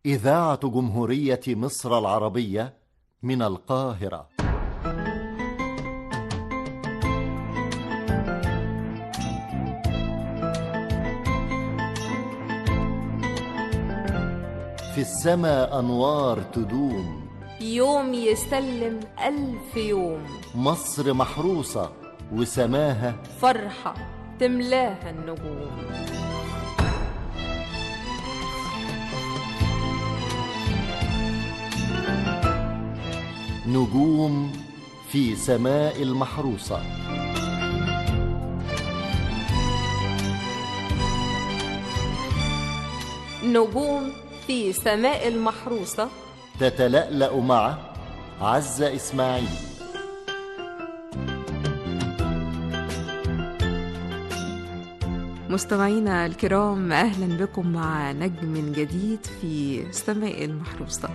إذاعة جمهورية مصر العربية من القاهرة في السماء أنوار تدوم يوم يسلم ألف يوم مصر محروسة وسماها فرحة تملاها النجوم نجوم في سماء المحروسة نجوم في سماء المحروسة تتلألأ مع عزة إسماعيل مستمعينا الكرام أهلا بكم مع نجم جديد في سماء المحروسة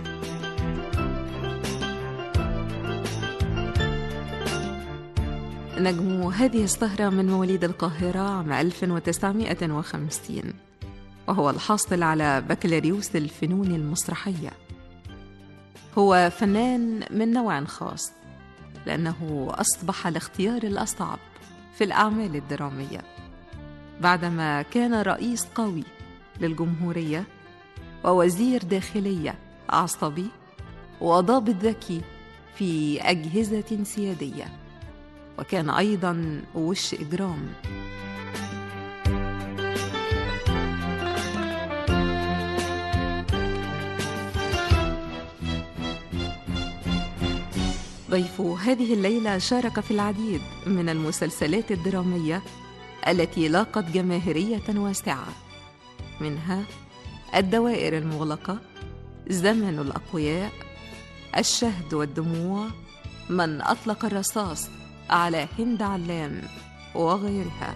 نجم هذه السهرة من مواليد القاهرة عام 1950 وهو الحاصل على بكالوريوس الفنون المسرحية هو فنان من نوع خاص لأنه أصبح الاختيار الأصعب في الأعمال الدرامية بعدما كان رئيس قوي للجمهورية ووزير داخلية عصبي وضابط ذكي في أجهزة سيادية وكان أيضا وش إجرام ضيف هذه الليلة شارك في العديد من المسلسلات الدرامية التي لاقت جماهيرية واسعة منها الدوائر المغلقة زمن الأقوياء الشهد والدموع من أطلق الرصاص على هند علام وغيرها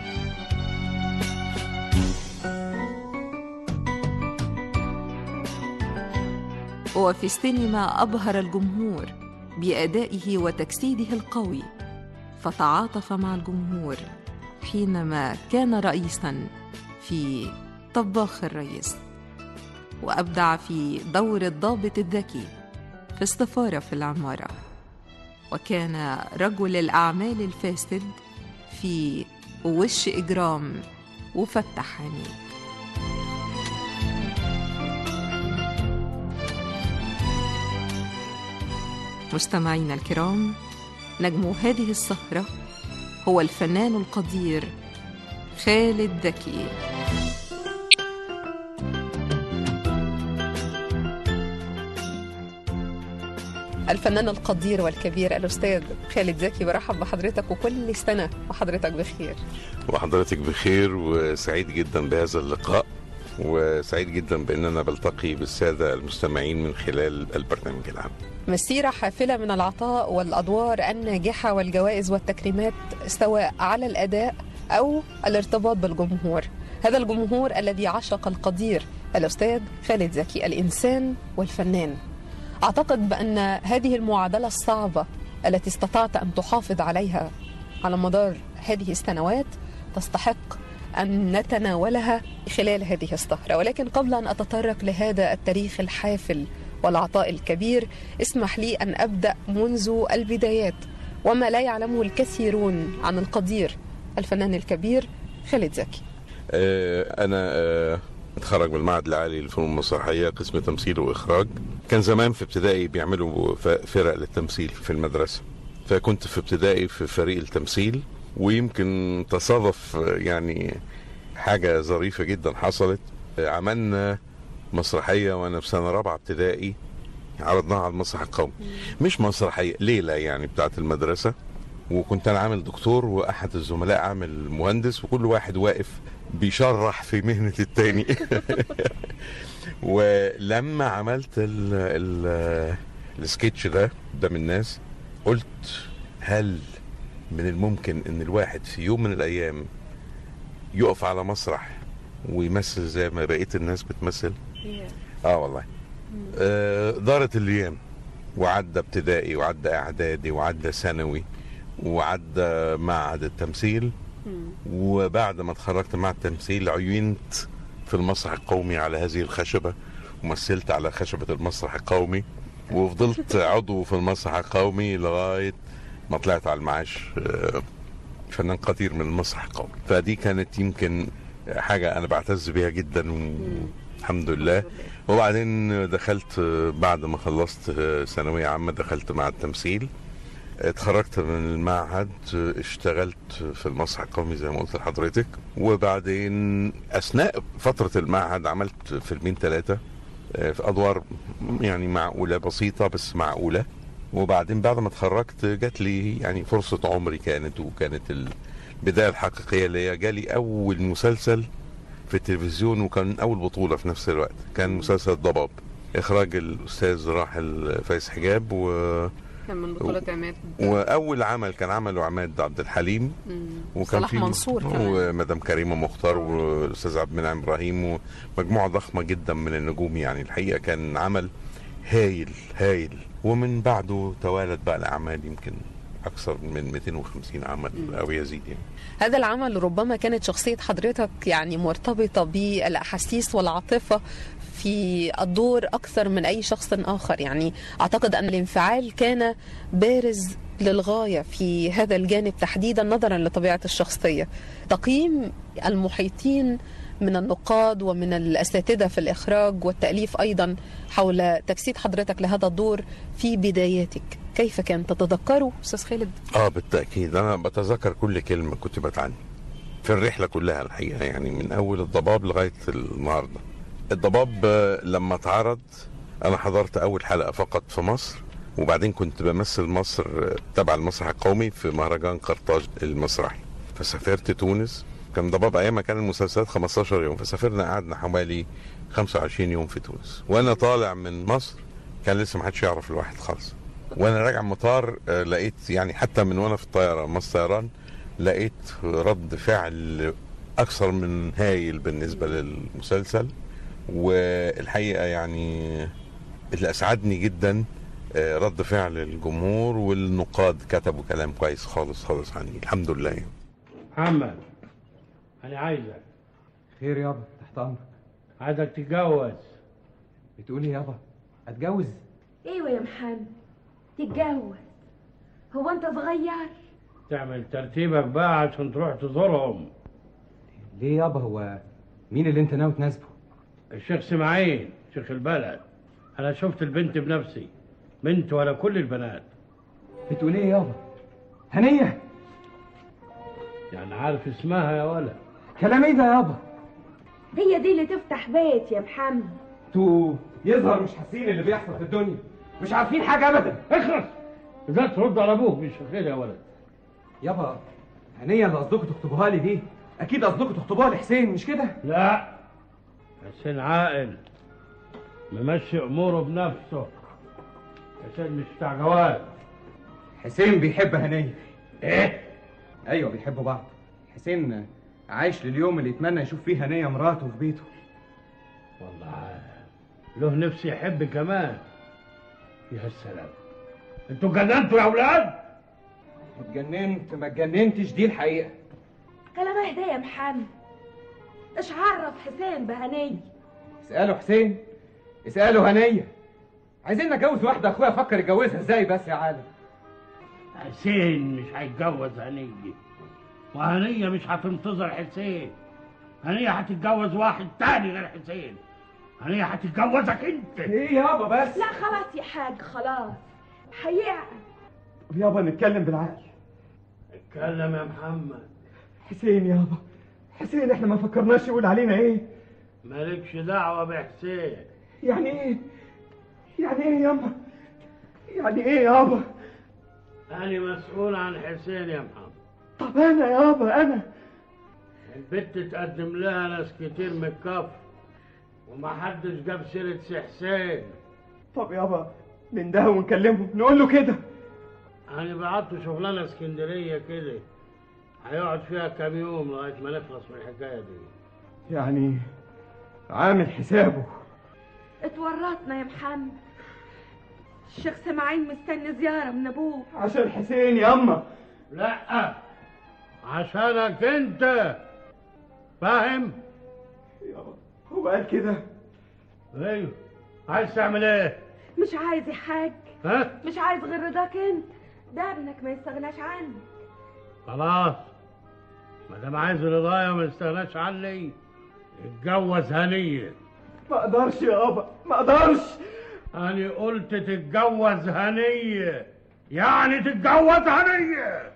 وفي السينما أبهر الجمهور بأدائه وتجسيده القوي فتعاطف مع الجمهور حينما كان رئيسا في طباخ الرئيس وأبدع في دور الضابط الذكي في السفارة في العمارة وكان رجل الأعمال الفاسد في وش إجرام وفتح عينيك مستمعينا الكرام نجم هذه السهرة هو الفنان القدير خالد ذكي الفنان القدير والكبير الأستاذ خالد زكي برحب بحضرتك وكل سنة وحضرتك بخير وحضرتك بخير وسعيد جدا بهذا اللقاء وسعيد جدا بان انا بلتقي بالساده المستمعين من خلال البرنامج العام. مسيرة حافلة من العطاء والأدوار الناجحة والجوائز والتكريمات سواء على الأداء أو الارتباط بالجمهور هذا الجمهور الذي عشق القدير الأستاذ خالد زكي الإنسان والفنان أعتقد بأن هذه المعادلة الصعبة التي استطعت أن تحافظ عليها على مدار هذه السنوات تستحق أن نتناولها خلال هذه السهرة ولكن قبل أن أتطرق لهذا التاريخ الحافل والعطاء الكبير اسمح لي أن أبدأ منذ البدايات وما لا يعلمه الكثيرون عن القدير الفنان الكبير خالد زكي آه انا آه اتخرج من المعهد العالي للفنون المسرحيه قسم تمثيل واخراج كان زمان في ابتدائي بيعملوا فرق للتمثيل في المدرسه فكنت في ابتدائي في فريق التمثيل ويمكن تصادف يعني حاجه ظريفه جدا حصلت عملنا مسرحيه وانا في سنه رابعه ابتدائي عرضناها على المسرح القومي مش مسرحيه ليله يعني بتاعت المدرسه وكنت انا عامل دكتور واحد الزملاء عامل مهندس وكل واحد واقف بيشرح في مهنه التاني ولما عملت ال ال السكتش ده قدام الناس قلت هل من الممكن ان الواحد في يوم من الايام يقف على مسرح ويمثل زي ما بقيه الناس بتمثل اه والله آه دارت الايام وعدى ابتدائي وعدى اعدادي وعدى ثانوي وعدى معهد التمثيل وبعد ما اتخرجت مع التمثيل عينت في المسرح القومي على هذه الخشبه ومثلت على خشبة المسرح القومي وفضلت عضو في المسرح القومي لغاية ما طلعت على المعاش آه، فنان قدير من المسرح القومي فدي كانت يمكن حاجة أنا بعتز بيها جدا والحمد لله وبعدين دخلت آه، بعد ما خلصت آه، ثانوية عامة دخلت مع التمثيل اتخرجت من المعهد آه، اشتغلت في المسرح القومي زي ما قلت لحضرتك وبعدين اثناء فتره المعهد عملت فيلمين ثلاثه في ادوار يعني معقوله بسيطه بس معقوله وبعدين بعد ما اتخرجت جات لي يعني فرصه عمري كانت وكانت البدايه الحقيقيه اللي هي جالي اول مسلسل في التلفزيون وكان اول بطوله في نفس الوقت كان مسلسل ضباب اخراج الاستاذ راحل فايز حجاب و... كان من بطولة عماد واول عمل كان عمله عماد عبد الحليم وكان صلاح في منصور كمان. ومدام كريمه مختار والاستاذ عبد المنعم ابراهيم ومجموعه ضخمه جدا من النجوم يعني الحقيقه كان عمل هايل هايل ومن بعده توالت بقى الاعمال يمكن اكثر من 250 عمل او يزيد يعني هذا العمل ربما كانت شخصية حضرتك يعني مرتبطة بالأحاسيس والعاطفة في الدور أكثر من أي شخص آخر يعني أعتقد أن الانفعال كان بارز للغاية في هذا الجانب تحديدا نظرا لطبيعة الشخصية تقييم المحيطين من النقاد ومن الأساتذة في الإخراج والتأليف أيضا حول تجسيد حضرتك لهذا الدور في بداياتك كيف كان تتذكروا أستاذ خالد؟ اه بالتاكيد انا بتذكر كل كلمه كتبت عني في الرحله كلها الحقيقه يعني من اول الضباب لغايه النهارده الضباب آه، لما اتعرض انا حضرت اول حلقه فقط في مصر وبعدين كنت بمثل مصر آه، تبع المسرح القومي في مهرجان قرطاج المسرحي فسافرت تونس كان ضباب ايام كان المسلسلات 15 يوم فسافرنا قعدنا حوالي 25 يوم في تونس وانا طالع من مصر كان لسه ما حدش يعرف الواحد خالص وانا راجع مطار آه، لقيت يعني حتى من وانا في الطياره مصر طيران لقيت رد فعل اكثر من هايل بالنسبه للمسلسل والحقيقه يعني اللي اسعدني جدا آه، رد فعل الجمهور والنقاد كتبوا كلام كويس خالص خالص عني الحمد لله يعني. محمد انا عايزك خير يابا تحت امرك عايزك تتجوز بتقولي يابا اتجوز ايوه يا محمد تتجوز هو انت صغير تعمل ترتيبك بقى عشان تروح تزورهم ليه يابا هو مين اللي انت ناوي تناسبه الشيخ سماعين شيخ البلد انا شفت البنت بنفسي بنت ولا كل البنات بتقول ايه يابا هنيه يعني عارف اسمها يا ولد كلام ايه ده يابا هي دي اللي تفتح بيت يا محمد انتوا يظهر مش حاسين اللي بيحصل في الدنيا مش عارفين حاجه ابدا اخلص ازاي ترد على ابوك مش خير يا ولد يابا هنيه اللي قصدكم تكتبوها لي دي اكيد قصدكم تكتبوها لحسين مش كده لا حسين عاقل ممشي اموره بنفسه حسين مش بتاع جواز حسين بيحب هنيه ايه ايوه بيحبوا بعض حسين عايش لليوم اللي يتمنى يشوف فيه هنيه مراته في بيته والله له نفسي يحب كمان يا السلام انتوا جننتوا يا اولاد اتجننت ما اتجننتش دي الحقيقه كلام اهدى يا محمد ايش عرف حسين بهنية اسأله حسين اسأله هنية عايزين نتجوز واحدة اخويا افكر يتجوزها ازاي بس يا عالم حسين مش هيتجوز هنية وهنية مش هتنتظر حسين هنية هتتجوز واحد تاني غير حسين هنية هتتجوزك انت ايه يابا بس لا خلاص يا حاج خلاص هيعقل طب يابا نتكلم بالعقل اتكلم يا محمد حسين يابا حسين احنا ما فكرناش يقول علينا ايه مالكش دعوة بحسين يعني ايه يعني ايه يابا يعني ايه يابا أنا مسؤول عن حسين يا محمد طب انا يابا انا البت تقدم لها ناس كتير من الكفر ومحدش جاب سيرة سي حسين طب يابا ننده ونكلمه نقول له كده أنا بعته شغلانة اسكندرية كده هيقعد فيها كام يوم لغاية ما نخلص من الحكاية دي يعني عامل حسابه اتورطنا يا محمد الشيخ سماعين مستني زيارة من ابوه عشان حسين ياما لا عشانك انت فاهم يابا هو قال كده ايوه عايز تعمل ايه مش عايز يا حاج ها مش عايز غير رضاك انت ده ابنك ما يستغناش عنك خلاص ما دام عايز رضايا ما يستغناش عني اتجوز هنيه ما اقدرش يابا ما اقدرش انا قلت تتجوز هنيه يعني تتجوز هنيه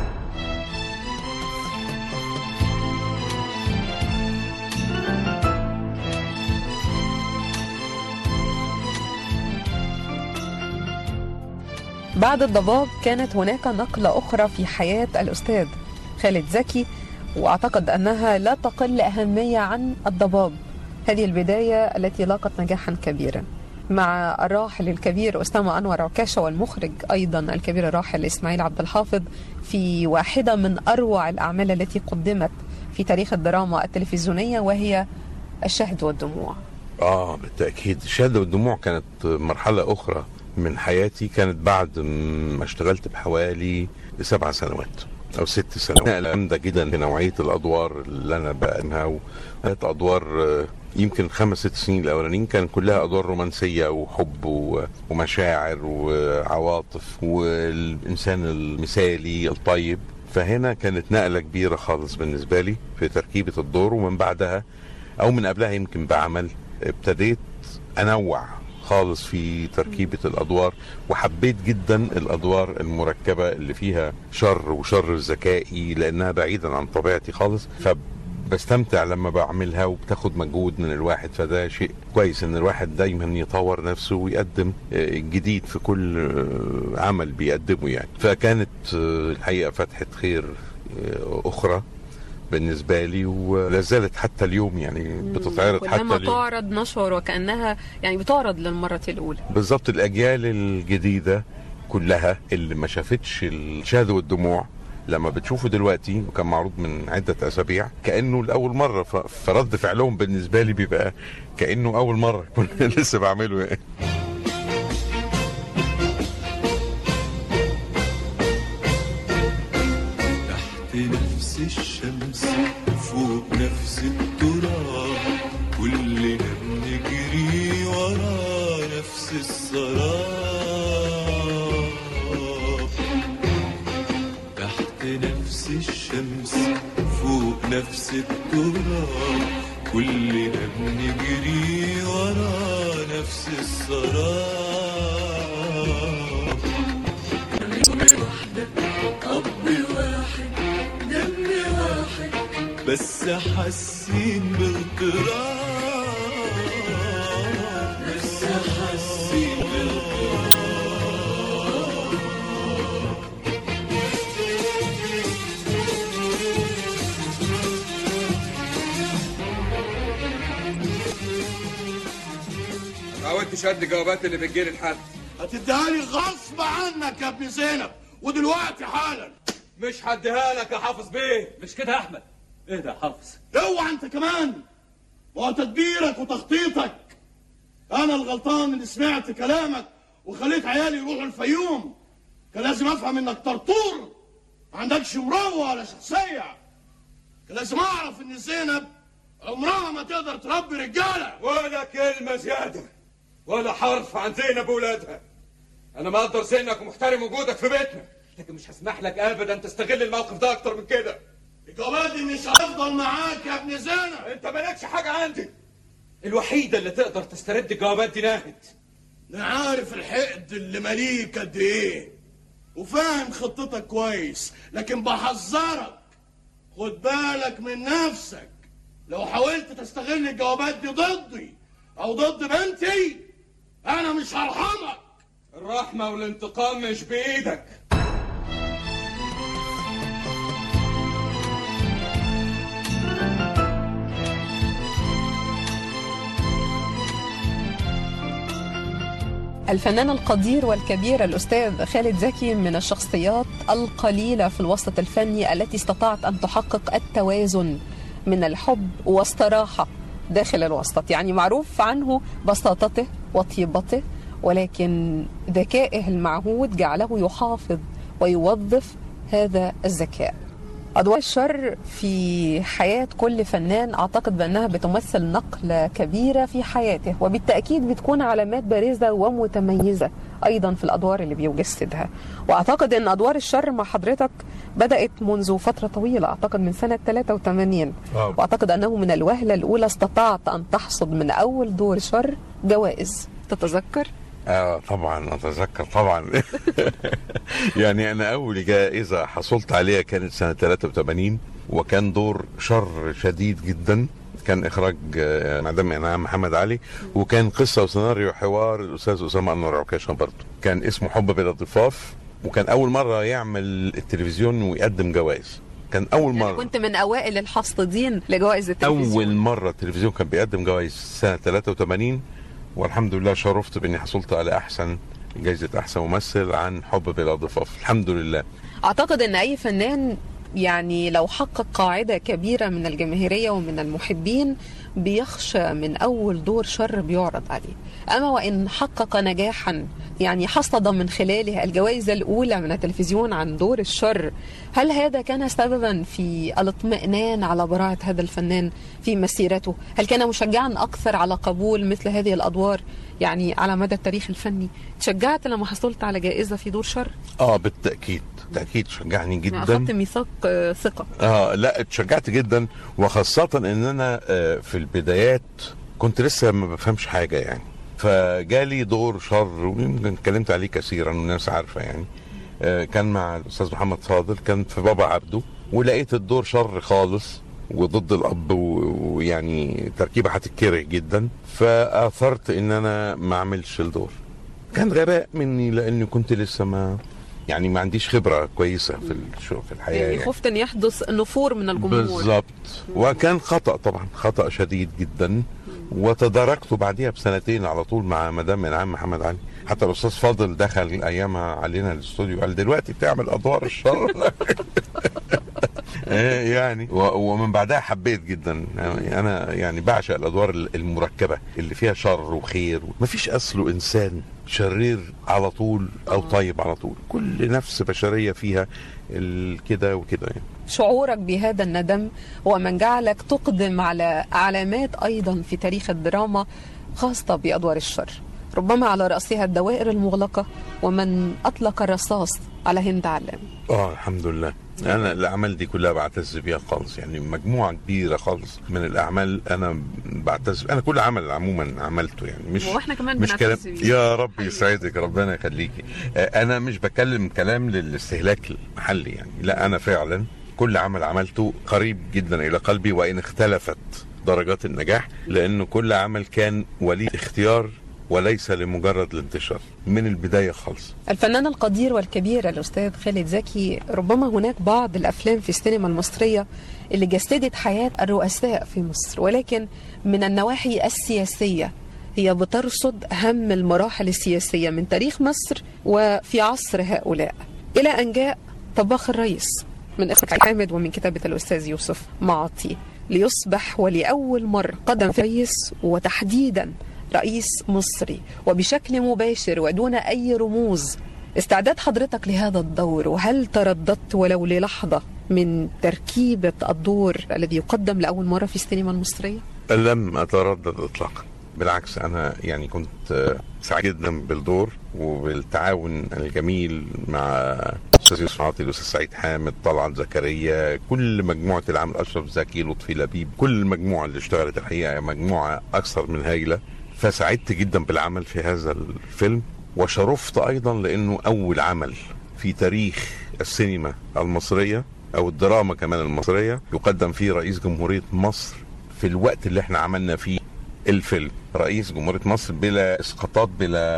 بعد الضباب كانت هناك نقلة أخرى في حياة الأستاذ خالد زكي وأعتقد أنها لا تقل أهمية عن الضباب هذه البداية التي لاقت نجاحا كبيرا مع الراحل الكبير أسامة أنور عكاشة والمخرج أيضا الكبير الراحل إسماعيل عبد الحافظ في واحدة من أروع الأعمال التي قدمت في تاريخ الدراما التلفزيونية وهي الشهد والدموع اه بالتاكيد الشهاده والدموع كانت مرحله اخرى من حياتي كانت بعد ما اشتغلت بحوالي سبع سنوات او ست سنوات نقله جامده جدا في نوعيه الادوار اللي انا بقدمها وكانت ادوار آه، يمكن خمس ست سنين الاولانيين كان كلها ادوار رومانسيه وحب و- ومشاعر وعواطف والانسان المثالي الطيب فهنا كانت نقله كبيره خالص بالنسبه لي في تركيبه الدور ومن بعدها او من قبلها يمكن بعمل ابتديت انوع خالص في تركيبة الأدوار وحبيت جدا الأدوار المركبة اللي فيها شر وشر ذكائي لأنها بعيدا عن طبيعتي خالص فبستمتع لما بعملها وبتاخد مجهود من الواحد فده شيء كويس ان الواحد دايما يطور نفسه ويقدم آه، جديد في كل آه، عمل بيقدمه يعني فكانت آه، الحقيقة فتحة خير آه، أخرى بالنسبة لي ولا زالت حتى اليوم يعني بتتعرض حتى كلما اليوم تعرض نشر وكأنها يعني بتعرض للمرة الأولى بالظبط الاجيال الجديده كلها اللي ما شافتش الشهد والدموع لما بتشوفه دلوقتي وكان معروض من عده اسابيع كانه لاول مره ف- فرد فعلهم بالنسبه لي بيبقى كانه اول مره كنت لسه بعمله يعني تحت نفس الشمس فوق نفس التراب كلنا بنجري ورا نفس السراب تحت نفس الشمس فوق نفس التراب كلنا بنجري ورا نفس السراب أب واحد دم واحد بس حاسين باغتراب بس حاسين باغتراب ما عودتش قد الجوابات اللي بتجيلي لحد هتديها لي غصب عنك يا ابن زينب ودلوقتي حالا مش هديها لك يا حافظ بيه مش كده يا احمد اهدى يا حافظ اوعى انت كمان وهو تدبيرك وتخطيطك انا الغلطان اللي سمعت كلامك وخليت عيالي يروحوا الفيوم كان لازم افهم انك طرطور ما عندكش مروه ولا شخصيه كان لازم اعرف ان زينب عمرها ما تقدر تربي رجاله ولا كلمة زيادة ولا حرف عن زينب وولادها أنا مقدر سنك ومحترم وجودك في بيتنا لكن مش هسمح لك أبدا تستغل الموقف ده أكتر من كده الجوابات دي مش هتفضل معاك يا ابن زينب أنت مالكش حاجة عندي الوحيدة اللي تقدر تسترد الجوابات دي ناهد انا عارف الحقد اللي مليك قد ايه وفاهم خطتك كويس لكن بحذرك خد بالك من نفسك لو حاولت تستغل الجوابات دي ضدي او ضد بنتي انا مش هرحمك الرحمة والانتقام مش بإيدك الفنان القدير والكبير الأستاذ خالد زكي من الشخصيات القليلة في الوسط الفني التي استطاعت أن تحقق التوازن من الحب والصراحة داخل الوسط يعني معروف عنه بساطته وطيبته ولكن ذكائه المعهود جعله يحافظ ويوظف هذا الذكاء أضواء الشر في حياة كل فنان أعتقد بأنها بتمثل نقلة كبيرة في حياته وبالتأكيد بتكون علامات بارزة ومتميزة أيضا في الأدوار اللي بيجسدها وأعتقد أن أدوار الشر مع حضرتك بدأت منذ فترة طويلة أعتقد من سنة 83 آه. وأعتقد أنه من الوهلة الأولى استطعت أن تحصد من أول دور شر جوائز تتذكر؟ اه طبعا اتذكر طبعا يعني انا اول جائزه حصلت عليها كانت سنه 83 وكان دور شر شديد جدا كان اخراج آه، مدام انعام محمد علي وكان قصه وسيناريو حوار الاستاذ اسامه انور عكاشه برضه كان اسمه حب بلا ضفاف وكان اول مره يعمل التلفزيون ويقدم جوائز كان اول مره كنت من أوائل الحاصدين لجوائز التلفزيون اول مره التلفزيون كان بيقدم جوائز سنه 83 والحمد لله شرفت باني حصلت على احسن جائزه احسن ممثل عن حب بلا ضفاف الحمد لله اعتقد ان اي فنان يعني لو حقق قاعدة كبيرة من الجماهيرية ومن المحبين بيخشى من أول دور شر بيعرض عليه أما وإن حقق نجاحا يعني حصد من خلاله الجوائز الأولى من التلفزيون عن دور الشر هل هذا كان سببا في الاطمئنان على براعة هذا الفنان في مسيرته هل كان مشجعا أكثر على قبول مثل هذه الأدوار يعني على مدى التاريخ الفني تشجعت لما حصلت على جائزة في دور شر اه بالتاكيد بالتاكيد شجعني يعني أخذت جدا ميثاق آه، ثقة اه لا اتشجعت جدا وخاصه ان انا آه، في البدايات كنت لسه ما بفهمش حاجه يعني فجالي دور شر ويمكن اتكلمت عليه كثيرا والناس عارفه يعني آه، كان مع الاستاذ محمد فاضل كان في بابا عبده ولقيت الدور شر خالص وضد الاب و- ويعني تركيبه هتتكره جدا فاثرت ان انا ما اعملش الدور كان غباء مني لاني كنت لسه ما يعني ما عنديش خبره كويسه في الشغل في الحياه يعني يعني. خفت ان يحدث نفور من الجمهور بالظبط وكان خطا طبعا خطا شديد جدا وتداركته بعديها بسنتين على طول مع مدام انعام محمد علي حتى الاستاذ فاضل دخل ايامها علينا الاستوديو قال دلوقتي بتعمل ادوار الشر إيه يعني و- ومن بعدها حبيت جدا يعني انا يعني بعشق الادوار المركبه اللي فيها شر وخير مفيش اصله انسان شرير على طول او طيب على طول كل نفس بشريه فيها ال- كده وكده يعني شعورك بهذا الندم هو من جعلك تقدم على علامات ايضا في تاريخ الدراما خاصه بادوار الشر ربما على راسها الدوائر المغلقه ومن اطلق الرصاص على هند علام اه الحمد لله انا الاعمال دي كلها بعتز بيها خالص يعني مجموعه كبيره خالص من الاعمال انا بعتز انا كل عمل عموما عملته يعني مش واحنا كمان مش كلام بنعتز بيه. يا رب يسعدك ربنا يخليكي آه، انا مش بكلم كلام للاستهلاك المحلي يعني لا انا فعلا كل عمل عملته قريب جدا الى قلبي وان اختلفت درجات النجاح لان كل عمل كان ولي اختيار وليس لمجرد الانتشار من البدايه خالص الفنان القدير والكبير الأستاذ خالد زكي ربما هناك بعض الأفلام في السينما المصرية اللي جسدت حياة الرؤساء في مصر ولكن من النواحي السياسية هي بترصد أهم المراحل السياسية من تاريخ مصر وفي عصر هؤلاء إلى أن جاء طباخ الرئيس من إخراج حامد ومن كتابة الأستاذ يوسف معطي ليصبح ولأول مرة قدم في رئيس وتحديدا رئيس مصري وبشكل مباشر ودون أي رموز استعداد حضرتك لهذا الدور وهل ترددت ولو للحظة من تركيبة الدور الذي يقدم لأول مرة في السينما المصرية؟ لم اتردد اطلاقا بالعكس انا يعني كنت آه، سعيد جدا بالدور وبالتعاون الجميل مع الاستاذ يوسف عاطي الاستاذ سعيد حامد طلعت زكريا كل مجموعه العمل اشرف زكي لطفي لبيب كل المجموعه اللي اشتغلت الحقيقه مجموعه اكثر من هايله فسعدت جدا بالعمل في هذا الفيلم وشرفت ايضا لانه اول عمل في تاريخ السينما المصريه او الدراما كمان المصريه يقدم فيه رئيس جمهوريه مصر في الوقت اللي احنا عملنا فيه الفيلم رئيس جمهورية مصر بلا اسقاطات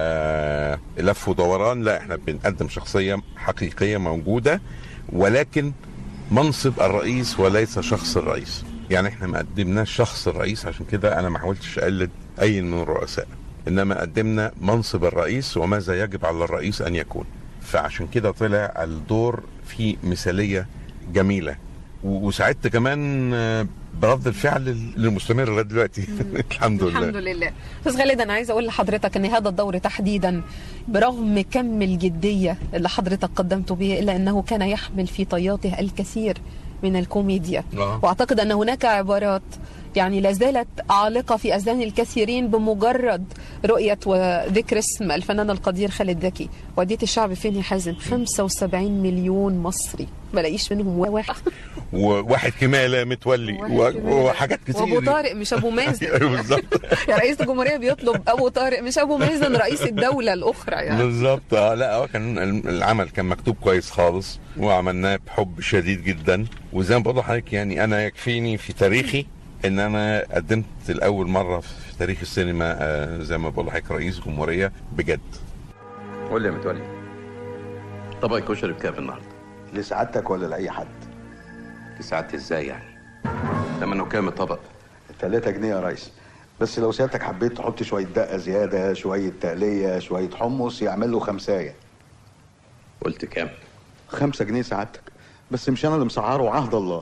بلا لف ودوران لا احنا بنقدم شخصية حقيقية موجودة ولكن منصب الرئيس وليس شخص الرئيس يعني احنا ما قدمناش شخص الرئيس عشان كده انا ما حاولتش اقلد اي من الرؤساء انما قدمنا منصب الرئيس وماذا يجب على الرئيس ان يكون فعشان كده طلع الدور فيه مثالية جميلة و- وسعدت كمان آه، برد الفعل المستمر لغايه دلوقتي الحمد لله الحمد لله استاذ خالد انا عايزه اقول لحضرتك ان هذا الدور تحديدا برغم كم الجديه اللي حضرتك قدمته به الا انه كان يحمل في طياته الكثير من الكوميديا آه. واعتقد ان هناك عبارات يعني لا زالت عالقه في اذهان الكثيرين بمجرد رؤيه وذكر اسم الفنان القدير خالد زكي وديت الشعب فين يا حازم 75 مليون مصري بلاقيش منهم واحد وواحد كمالة متولي و- وحاجات كتير وابو طارق مش ابو مازن ايوه بالظبط يا رئيس الجمهوريه بيطلب ابو طارق مش ابو مازن رئيس الدوله الاخرى يعني بالظبط اه لا هو كان العمل كان مكتوب كويس خالص وعملناه بحب شديد جدا وزي ما بقول لحضرتك يعني انا يكفيني في تاريخي ان انا قدمت لاول مره في تاريخ السينما آه، زي ما بقول لحضرتك رئيس جمهوريه بجد قول لي يا متولي طبق الكشري بكام النهارده؟ لسعادتك ولا لأي حد؟ لسعادتي ازاي يعني؟ ثمنه كام الطبق؟ 3 جنيه يا ريس بس لو سيادتك حبيت تحط شوية دقة زيادة شوية تقلية شوية حمص يعمل له خمساية قلت كام؟ خمسة جنيه سعادتك بس مش أنا اللي مسعره عهد الله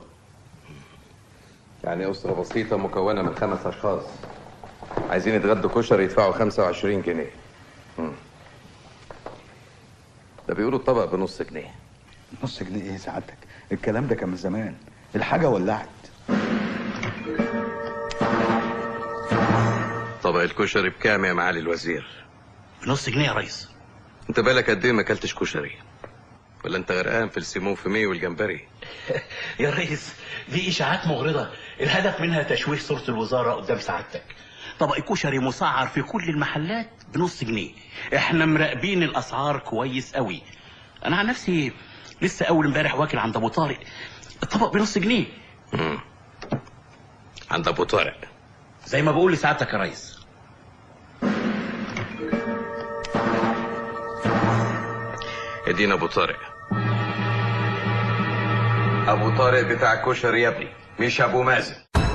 يعني أسرة بسيطة مكونة من خمس أشخاص عايزين يتغدوا كشري يدفعوا 25 جنيه مم. ده بيقولوا الطبق بنص جنيه نص جنيه إيه سعادتك؟ الكلام ده كان من زمان الحاجة ولعت طبق الكشري بكام يا معالي الوزير؟ بنص جنيه يا ريس انت بالك قد ايه ما اكلتش كشري؟ ولا انت غرقان في السيمون فيمي والجمبري؟ يا ريس دي اشاعات مغرضه الهدف منها تشويه صوره الوزاره قدام سعادتك طبق الكشري مسعر في كل المحلات بنص جنيه احنا مراقبين الاسعار كويس قوي انا عن نفسي لسه اول امبارح واكل عند ابو طارق الطبق بنص جنيه مم. عند ابو طارق زي ما بقول لسعادتك يا ريس ادينا ابو طارق ابو طارق بتاع الكشري يا ابني مش ابو مازن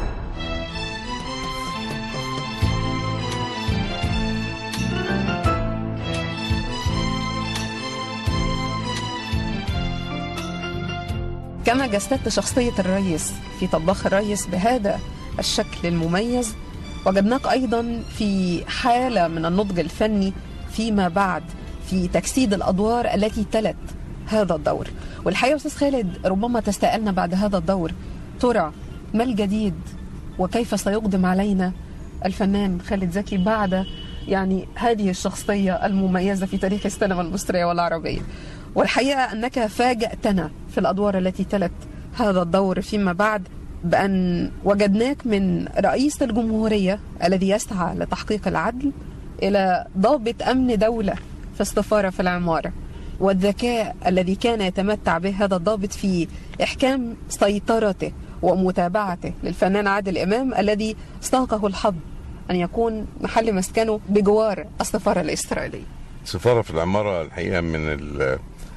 كما جسدت شخصية الريس في طباخ الريس بهذا الشكل المميز وجدناك أيضا في حالة من النضج الفني فيما بعد في تجسيد الأدوار التي تلت هذا الدور والحقيقة أستاذ خالد ربما تستألنا بعد هذا الدور ترى ما الجديد وكيف سيقدم علينا الفنان خالد زكي بعد يعني هذه الشخصية المميزة في تاريخ السينما المصرية والعربية والحقيقة أنك فاجأتنا في الأدوار التي تلت هذا الدور فيما بعد بأن وجدناك من رئيس الجمهورية الذي يسعى لتحقيق العدل إلى ضابط أمن دولة في السفارة في العمارة والذكاء الذي كان يتمتع به هذا الضابط في إحكام سيطرته ومتابعته للفنان عادل إمام الذي استاقه الحظ أن يكون محل مسكنه بجوار السفارة الإسرائيلية سفارة في العمارة الحقيقة من ال-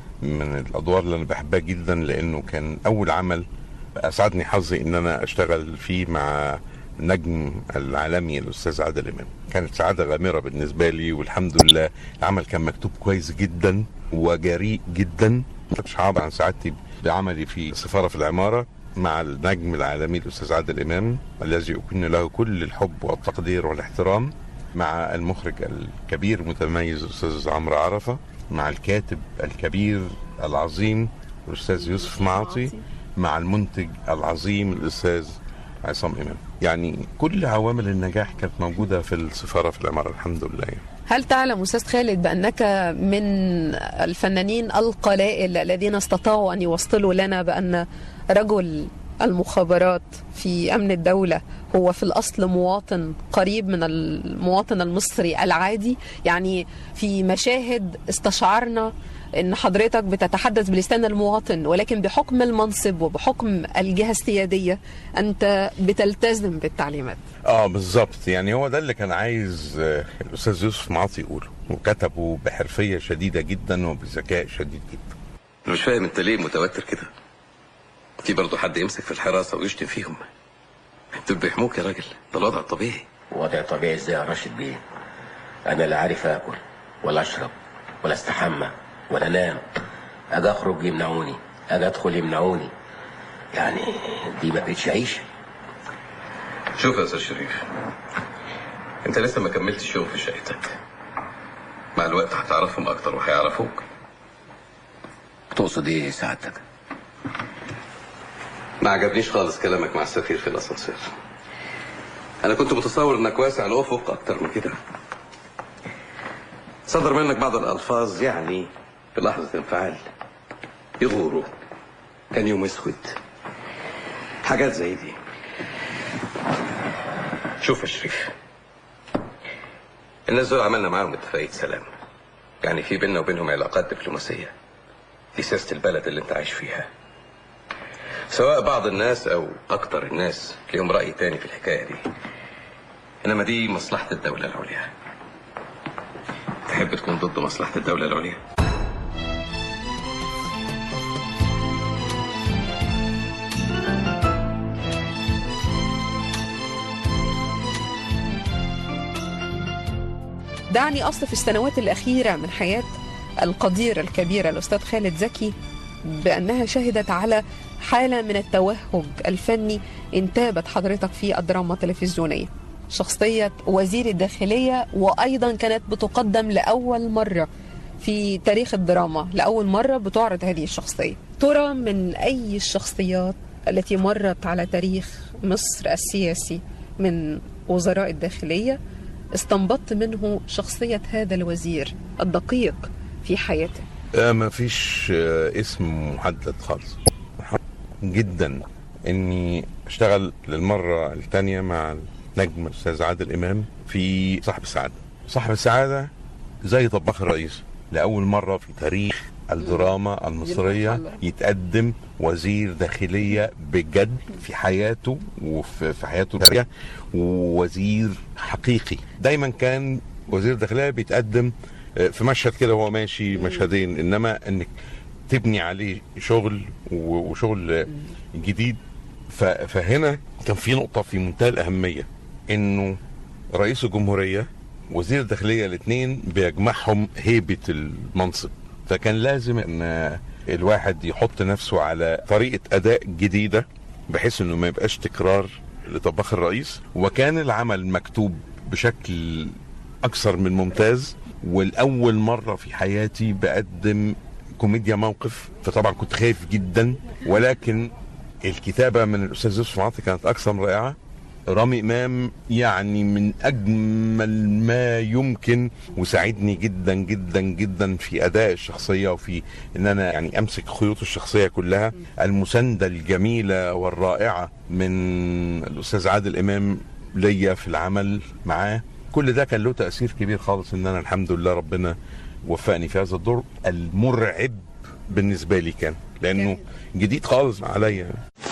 من الأدوار اللي أنا بحبها جدا لأنه كان أول عمل أسعدني حظي إن أنا أشتغل فيه مع النجم العالمي الأستاذ عادل إمام كانت سعادة غامرة بالنسبة لي والحمد لله العمل كان مكتوب كويس جدا وجريء جدا ما كنتش هعبر عن سعادتي بعملي في سفارة في العمارة مع النجم العالمي الأستاذ عادل إمام الذي أكن له كل الحب والتقدير والاحترام مع المخرج الكبير متميز الأستاذ عمرو عرفة مع الكاتب الكبير العظيم الأستاذ يوسف معاطي مع المنتج العظيم الأستاذ عصام إمام يعني كل عوامل النجاح كانت موجودة في السفارة في العمارة الحمد لله يعني. هل تعلم أستاذ خالد بأنك من الفنانين القلائل الذين استطاعوا أن يوصلوا لنا بأن رجل المخابرات في أمن الدولة هو في الأصل مواطن قريب من المواطن المصري العادي يعني في مشاهد استشعرنا ان حضرتك بتتحدث بلسان المواطن ولكن بحكم المنصب وبحكم الجهه السياديه انت بتلتزم بالتعليمات اه بالظبط يعني هو ده اللي كان عايز آه، الأستاذ يوسف معاطي يقوله وكتبه بحرفية شديدة جدا وبذكاء شديد جدا مش فاهم انت ليه متوتر كده في برضه حد يمسك في الحراسه ويشتم فيهم دول بيحموك يا راجل ده الوضع الطبيعي وضع طبيعي ازاي يا راشد بيه انا لا عارف اكل ولا اشرب ولا استحمى ولا انام اجي اخرج يمنعوني اجي ادخل يمنعوني يعني دي ما بقتش عيشه شوف يا استاذ شريف انت لسه ما كملتش يوم في شقتك مع الوقت هتعرفهم اكتر وهيعرفوك تقصد ايه سعادتك ما عجبنيش خالص كلامك مع السفير في الاسانسير انا كنت متصور انك واسع الافق اكتر من كده صدر منك بعض الالفاظ يعني في لحظه انفعال يغوروا كان يوم اسود حاجات زي دي شوف يا شريف الناس دول عملنا معاهم اتفاقيه سلام يعني في بيننا وبينهم علاقات دبلوماسيه دي سياسه البلد اللي انت عايش فيها سواء بعض الناس او اكتر الناس ليهم راي تاني في الحكايه دي انما دي مصلحه الدوله العليا تحب تكون ضد مصلحه الدوله العليا دعني أصف السنوات الأخيرة من حياة القدير الكبير الأستاذ خالد زكي بأنها شهدت على حالة من التوهج الفني انتابت حضرتك في الدراما التلفزيونية شخصية وزير الداخلية وأيضا كانت بتقدم لأول مرة في تاريخ الدراما لأول مرة بتعرض هذه الشخصية ترى من أي الشخصيات التي مرت على تاريخ مصر السياسي من وزراء الداخلية استنبطت منه شخصية هذا الوزير الدقيق في حياته آه ما فيش آه اسم محدد خالص جدا اني اشتغل للمره الثانيه مع النجم الاستاذ عادل امام في صاحب السعاده صاحب السعاده زي طباخ الرئيس لاول مره في تاريخ الدراما المصريه يتقدم وزير داخليه بجد في حياته وفي في حياته الداخليه ووزير حقيقي دايما كان وزير الداخليه بيتقدم في مشهد كده وهو ماشي مشهدين انما انك تبني عليه شغل وشغل جديد فهنا كان في نقطه في منتهى الاهميه انه رئيس الجمهوريه وزير الداخليه الاثنين بيجمعهم هيبه المنصب فكان لازم ان الواحد يحط نفسه على طريقه اداء جديده بحيث انه ما يبقاش تكرار لطباخ الرئيس وكان العمل مكتوب بشكل اكثر من ممتاز والاول مره في حياتي بقدم كوميديا موقف فطبعا كنت خايف جدا ولكن الكتابه من الاستاذ يوسف عاطي كانت اكثر من رائعه رامي امام يعني من اجمل ما يمكن وساعدني جدا جدا جدا في اداء الشخصيه وفي ان انا يعني امسك خيوط الشخصيه كلها المسانده الجميله والرائعه من الاستاذ عادل امام ليا في العمل معاه كل ده كان له تاثير كبير خالص ان انا الحمد لله ربنا وفقني في هذا الدور المرعب بالنسبه لي كان لانه جديد خالص عليا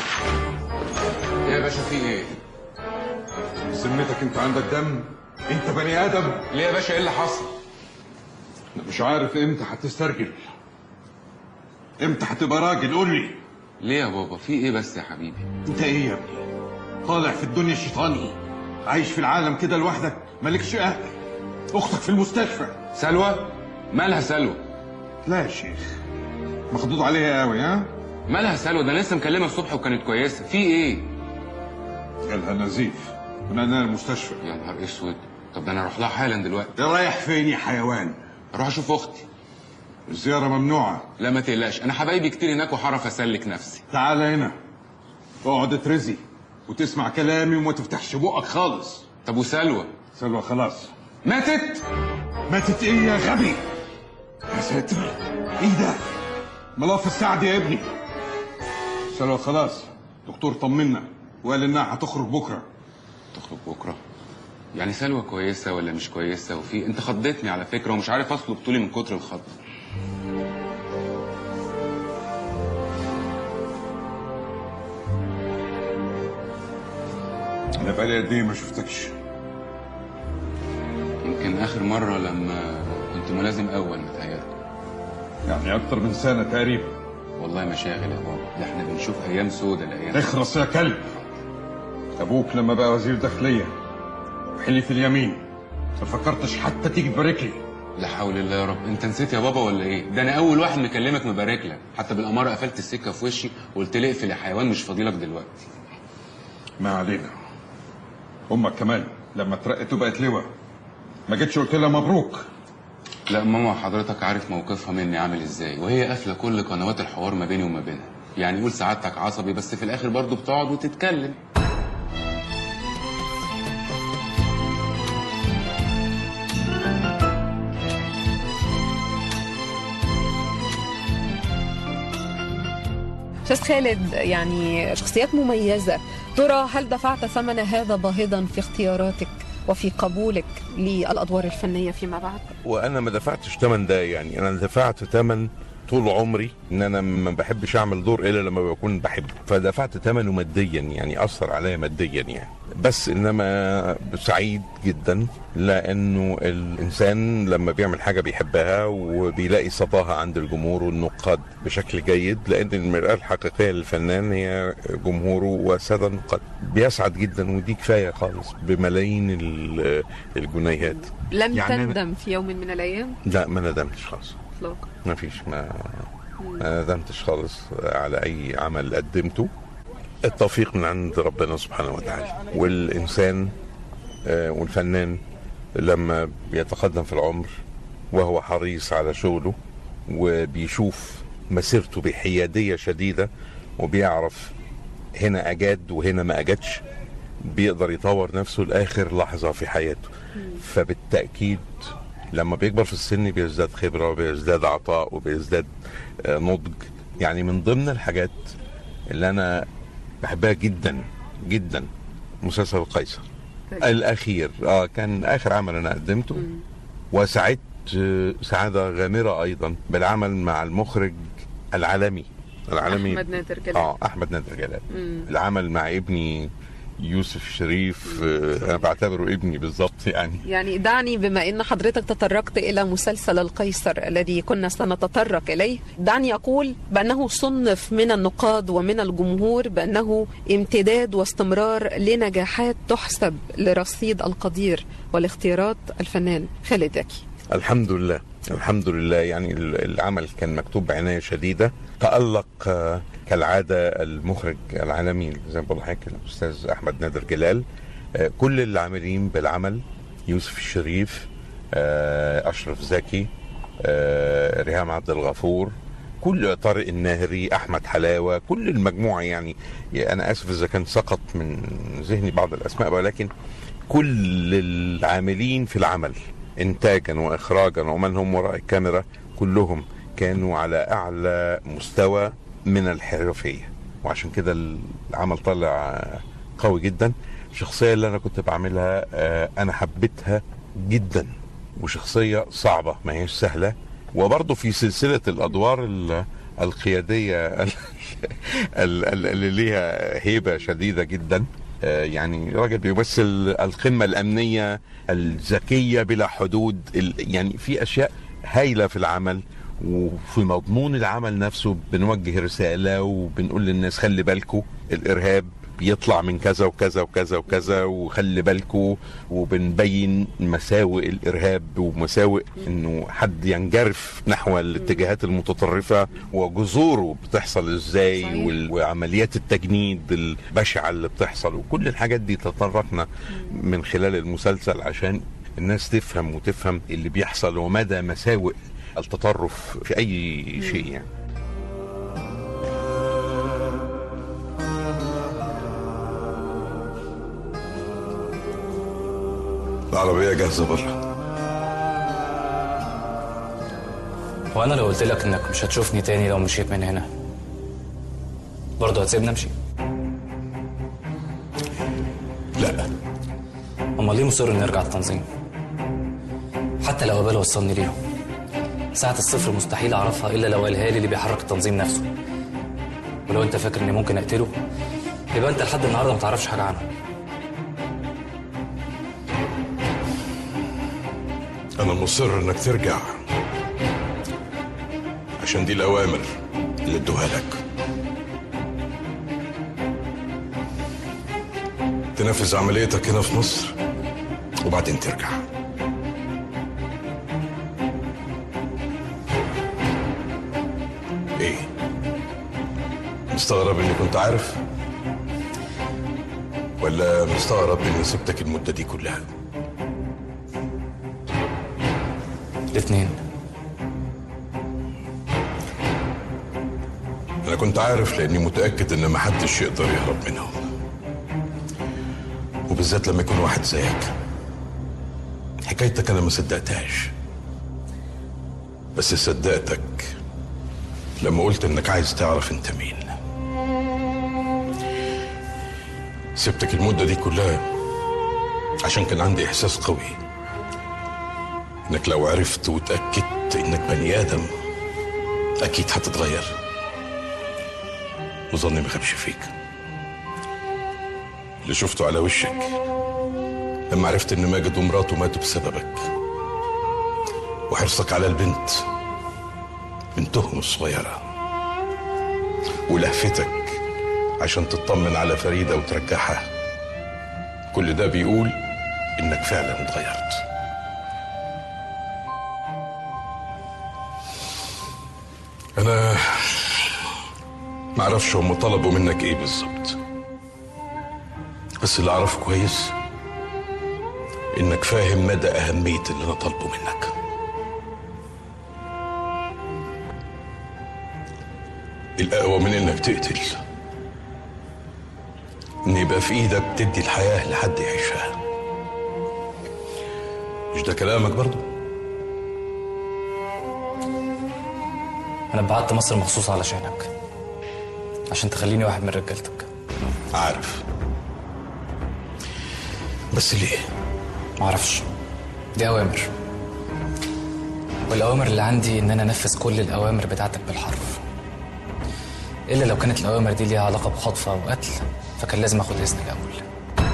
يا باشا في ايه؟ سمتك انت عندك دم؟ انت بني ادم؟ ليه يا باشا ايه اللي حصل؟ انا مش عارف امتى هتسترجل امتى هتبقى راجل قول لي ليه يا بابا في ايه بس يا حبيبي انت ايه يا ابني؟ طالع في الدنيا شيطاني عايش في العالم كده لوحدك مالكش اهل اختك في المستشفى سلوى مالها سلوى لا يا شيخ مخضوض عليها قوي ها مالها سلوى ده أنا لسه مكلمها الصبح وكانت كويسه في ايه جالها نزيف ونقلنا المستشفى يا نهار اسود طب ده انا اروح لها حالا دلوقتي ده رايح فين يا حيوان اروح اشوف اختي الزياره ممنوعه لا ما تقلقش انا حبايبي كتير هناك وهعرف اسلك نفسي تعال هنا اقعد اترزي وتسمع كلامي وما تفتحش بقك خالص طب وسلوى سلوى خلاص ماتت ماتت ايه يا غبي يا ساتر ايه ده ملف السعد يا ابني سلوى خلاص دكتور طمنا وقال انها هتخرج بكره تخرج بكره يعني سلوى كويسه ولا مش كويسه وفي انت خضتني على فكره ومش عارف اصلب طولي من كتر الخض انا بقالي قد ايه ما شفتكش يمكن اخر مره لما كنت ملازم اول متهيألي يعني اكتر من سنه تقريبا والله مشاغل يا بابا ده احنا بنشوف ايام سودة الايام اخرس يا كلب ابوك لما بقى وزير داخليه وحلف اليمين ما فكرتش حتى تيجي تبارك لي لا حول الله يا رب انت نسيت يا بابا ولا ايه ده انا اول واحد مكلمك مبارك لك حتى بالاماره قفلت السكه في وشي وقلت لي اقفل يا حيوان مش فاضيلك دلوقتي ما علينا امك كمان لما اترقت وبقت لواء ما جيتش قلت لها مبروك لا ماما حضرتك عارف موقفها مني عامل ازاي وهي قافله كل قنوات الحوار ما بيني وما بينها يعني قول سعادتك عصبي بس في الاخر برضه بتقعد وتتكلم استاذ خالد يعني شخصيات مميزه ترى هل دفعت ثمن هذا باهظا في اختياراتك وفي قبولك للادوار الفنيه فيما بعد وانا ما دفعتش ثمن ده يعني انا دفعت ثمن طول عمري ان انا ما بحبش اعمل دور الا لما بكون بحبه فدفعت ثمنه ماديا يعني اثر عليا ماديا يعني بس انما سعيد جدا لانه الانسان لما بيعمل حاجه بيحبها وبيلاقي صداها عند الجمهور والنقاد بشكل جيد لان المراه الحقيقيه للفنان هي جمهوره وساده النقاد بيسعد جدا ودي كفايه خالص بملايين ال- الجنيهات لم يعني أنا- تندم في يوم من الايام لا ما ندمتش خالص اطلاقا ما فيش ما ما ندمتش خالص على اي عمل قدمته التوفيق من عند ربنا سبحانه وتعالى والانسان آه، والفنان لما بيتقدم في العمر وهو حريص على شغله وبيشوف مسيرته بحياديه شديده وبيعرف هنا اجاد وهنا ما اجادش بيقدر يطور نفسه لاخر لحظه في حياته فبالتاكيد لما بيكبر في السن بيزداد خبره وبيزداد عطاء وبيزداد آه، نضج يعني من ضمن الحاجات اللي انا بحبها جدا جدا مسلسل القيصر الاخير اه كان اخر عمل انا قدمته وسعدت آه، سعاده غامره ايضا بالعمل مع المخرج العالمي العالمي احمد نادر جلال اه احمد نادر جلال مم. العمل مع ابني يوسف شريف آه، انا بعتبره ابني بالظبط يعني يعني دعني بما ان حضرتك تطرقت الى مسلسل القيصر الذي كنا سنتطرق اليه دعني اقول بانه صنف من النقاد ومن الجمهور بانه امتداد واستمرار لنجاحات تحسب لرصيد القدير والاختيارات الفنان خالد زكي الحمد لله الحمد لله يعني ال- العمل كان مكتوب بعناية شديدة تألق آه، كالعادة المخرج العالمي زي ما بقول لحضرتك الأستاذ أحمد نادر جلال آه، كل اللي عاملين بالعمل يوسف الشريف آه، أشرف زكي آه، ريهام عبد الغفور كل طارق الناهري احمد حلاوه كل المجموعه يعني انا اسف اذا كان سقط من ذهني بعض الاسماء ولكن كل العاملين في العمل انتاجا واخراجا ومن هم وراء الكاميرا كلهم كانوا على اعلى مستوى من الحرفيه وعشان كده العمل طلع قوي جدا الشخصيه اللي انا كنت بعملها آه، انا حبيتها جدا وشخصيه صعبه ما هيش سهله وبرضه في سلسله الادوار ال- القياديه ال- ال- ال- اللي ليها هيبه شديده جدا آه، يعني راجل بيمثل القمه الامنيه الذكيه بلا حدود ال- يعني في اشياء هايله في العمل وفي مضمون العمل نفسه بنوجه رساله وبنقول للناس خلي بالكم الارهاب بيطلع من كذا وكذا وكذا وكذا وخلي بالكم وبنبين مساوئ الارهاب ومساوئ انه حد ينجرف نحو الاتجاهات المتطرفه وجذوره بتحصل ازاي صحيح. وال- وعمليات التجنيد البشعه اللي بتحصل وكل الحاجات دي تطرقنا من خلال المسلسل عشان الناس تفهم وتفهم اللي بيحصل ومدى مساوئ التطرف في اي شيء يعني العربية جاهزة بره وانا لو قلت لك انك مش هتشوفني تاني لو مشيت من هنا برضه هتسيبني امشي لا امال ليه مصر اني ارجع التنظيم حتى لو قبل وصلني ليهم ساعة الصفر مستحيل اعرفها الا لو قالها لي اللي بيحرك التنظيم نفسه ولو انت فاكر اني ممكن اقتله يبقى انت لحد النهارده ما تعرفش حاجه عنه أنا مصر إنك ترجع عشان دي الأوامر اللي ادوها لك تنفذ عمليتك هنا في مصر وبعدين ترجع ايه مستغرب اني كنت عارف ولا مستغرب اني سبتك المدة دي كلها الاثنين انا كنت عارف لاني متاكد ان محدش يقدر يهرب منهم وبالذات لما يكون واحد زيك حكايتك انا ما صدقتهاش بس صدقتك لما قلت انك عايز تعرف انت مين سبتك المدة دي كلها عشان كان عندي احساس قوي انك لو عرفت وتأكدت انك بني ادم اكيد هتتغير وظني ما خابش فيك اللي شفته على وشك لما عرفت ان ماجد ومراته ماتوا بسببك وحرصك على البنت بنتهم الصغيرة ولهفتك عشان تطمن على فريدة وترجعها كل ده بيقول انك فعلا اتغيرت انا معرفش هم طلبوا منك ايه بالظبط بس اللي اعرفه كويس انك فاهم مدى اهمية اللي انا طالبه منك الأقوى من إنك تقتل إن يبقى في إيدك تدي الحياة لحد يعيشها مش ده كلامك برضو؟ انا بعت مصر مخصوص علشانك عشان تخليني واحد من رجالتك عارف بس ليه؟ معرفش دي اوامر والاوامر اللي عندي ان انا انفذ كل الاوامر بتاعتك بالحرف الا لو كانت الاوامر دي ليها علاقه بخطف او قتل فكان لازم اخد اذن الاول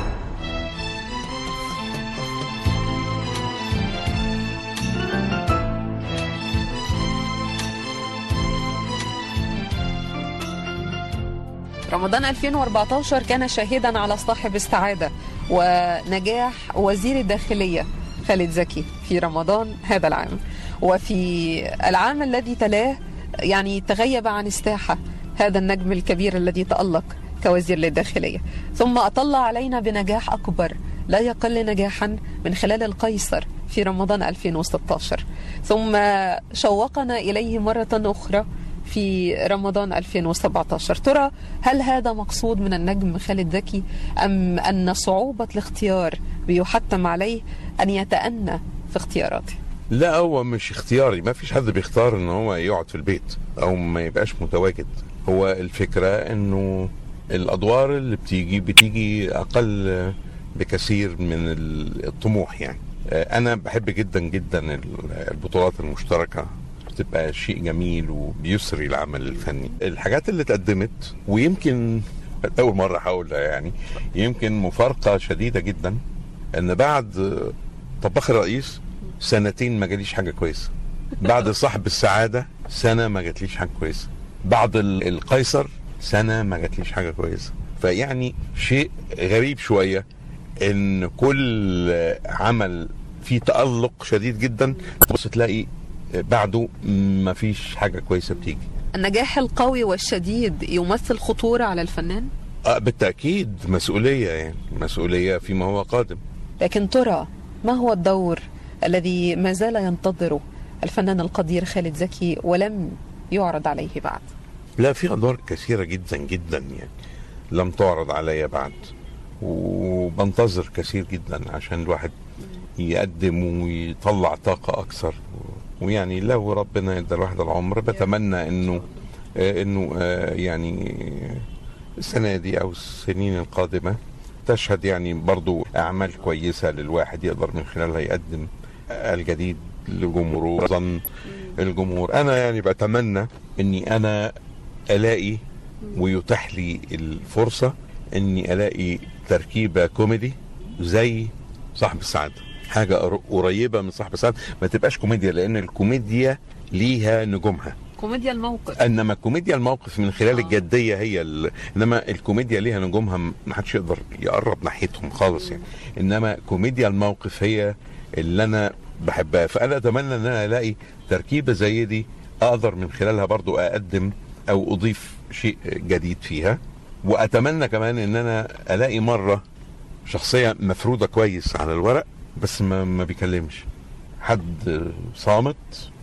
رمضان 2014 كان شاهدا على صاحب السعادة ونجاح وزير الداخلية خالد زكي في رمضان هذا العام وفي العام الذي تلاه يعني تغيب عن الساحة هذا النجم الكبير الذي تألق كوزير للداخلية ثم أطل علينا بنجاح أكبر لا يقل نجاحا من خلال القيصر في رمضان 2016 ثم شوقنا إليه مرة أخرى في رمضان 2017 ترى هل هذا مقصود من النجم خالد زكي أم أن صعوبة الاختيار بيحتم عليه أن يتأنى في اختياراته لا هو مش اختياري ما فيش حد بيختار ان هو يقعد في البيت او ما يبقاش متواجد هو الفكرة انه الادوار اللي بتيجي بتيجي اقل بكثير من الطموح يعني انا بحب جدا جدا البطولات المشتركة بتبقى شيء جميل وبيسري العمل الفني الحاجات اللي اتقدمت ويمكن اول مرة هقولها يعني يمكن مفارقة شديدة جدا ان بعد طباخ الرئيس سنتين ما جاليش حاجه كويسه بعد صاحب السعاده سنه ما جاتليش حاجه كويسه بعد القيصر سنه ما جاتليش حاجه كويسه فيعني شيء غريب شويه ان كل عمل فيه تالق شديد جدا تبص تلاقي بعده ما فيش حاجه كويسه بتيجي النجاح القوي والشديد يمثل خطوره على الفنان آه بالتاكيد مسؤوليه يعني مسؤوليه فيما هو قادم لكن ترى ما هو الدور الذي ما زال ينتظره الفنان القدير خالد زكي ولم يعرض عليه بعد لا في ادوار كثيره جدا جدا يعني لم تعرض علي بعد وبنتظر كثير جدا عشان الواحد يقدم ويطلع طاقة أكثر ويعني لو ربنا يدى الواحد العمر بتمنى إنه آه إنه آه يعني السنة دي أو السنين القادمة تشهد يعني برضو أعمال كويسة للواحد يقدر من خلالها يقدم الجديد لجمهوره ظن الجمهور انا يعني بتمنى اني انا الاقي ويتاح لي الفرصه اني الاقي تركيبه كوميدي زي صاحب السعاده حاجه قريبه من صاحب السعاده ما تبقاش كوميديا لان الكوميديا ليها نجومها كوميديا الموقف انما كوميديا الموقف من خلال الجديه هي ال... انما الكوميديا ليها نجومها ما حدش يقدر يقرب ناحيتهم خالص يعني انما كوميديا الموقف هي اللي انا بحبها فانا اتمنى ان انا الاقي تركيبه زي دي اقدر من خلالها برضو اقدم او اضيف شيء جديد فيها واتمنى كمان ان انا الاقي مره شخصيه مفروده كويس على الورق بس ما, ما بيكلمش حد صامت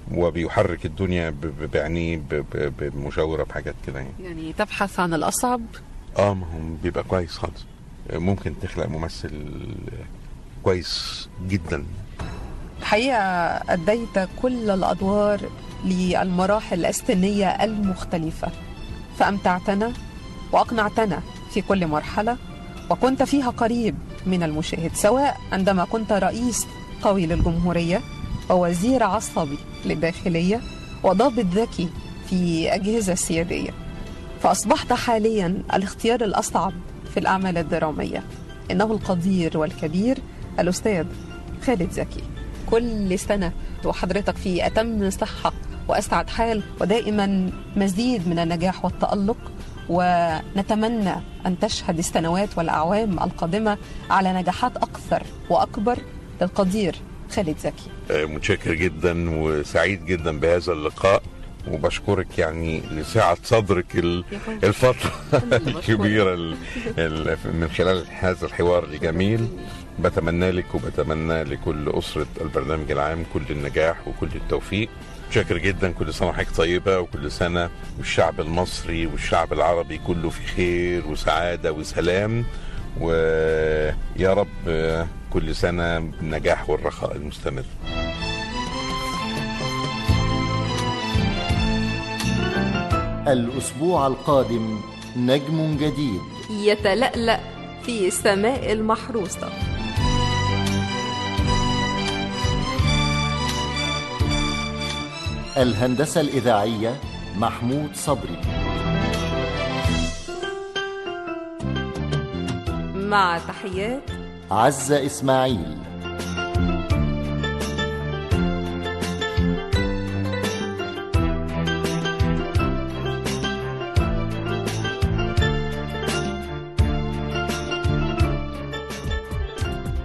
وبيحرك الدنيا ب- ب- بعينيه ب- ب- بمشاوره بحاجات كده يعني يعني تبحث عن الأصعب اه ما هو بيبقى كويس خالص ممكن تخلق ممثل كويس جدا الحقيقة أديت كل الأدوار للمراحل السنية المختلفة فأمتعتنا وأقنعتنا في كل مرحلة وكنت فيها قريب من المشاهد سواء عندما كنت رئيس قوي للجمهورية ووزير عصبي للداخلية وضابط ذكي في أجهزة سيادية فأصبحت حاليا الاختيار الأصعب في الأعمال الدرامية إنه القدير والكبير الأستاذ خالد زكي كل سنة وحضرتك في أتم صحة وأسعد حال ودائما مزيد من النجاح والتألق ونتمنى أن تشهد السنوات والأعوام القادمة على نجاحات أكثر وأكبر للقدير خالد زكي آه، متشكر جدا وسعيد جدا بهذا اللقاء وبشكرك يعني لسعة صدرك ال- الفترة الكبيرة ال- ال- من خلال هذا الحوار الجميل بتمنى لك وبتمنى لكل أسرة البرنامج العام كل النجاح وكل التوفيق شاكر جدا كل سنة وحضرتك طيبة وكل سنة والشعب المصري والشعب العربي كله في خير وسعادة وسلام ويا رب آه، كل سنة بالنجاح والرخاء المستمر الأسبوع القادم نجم جديد يتلألأ في سماء المحروسة الهندسة الإذاعية محمود صبري مع تحيات عزة إسماعيل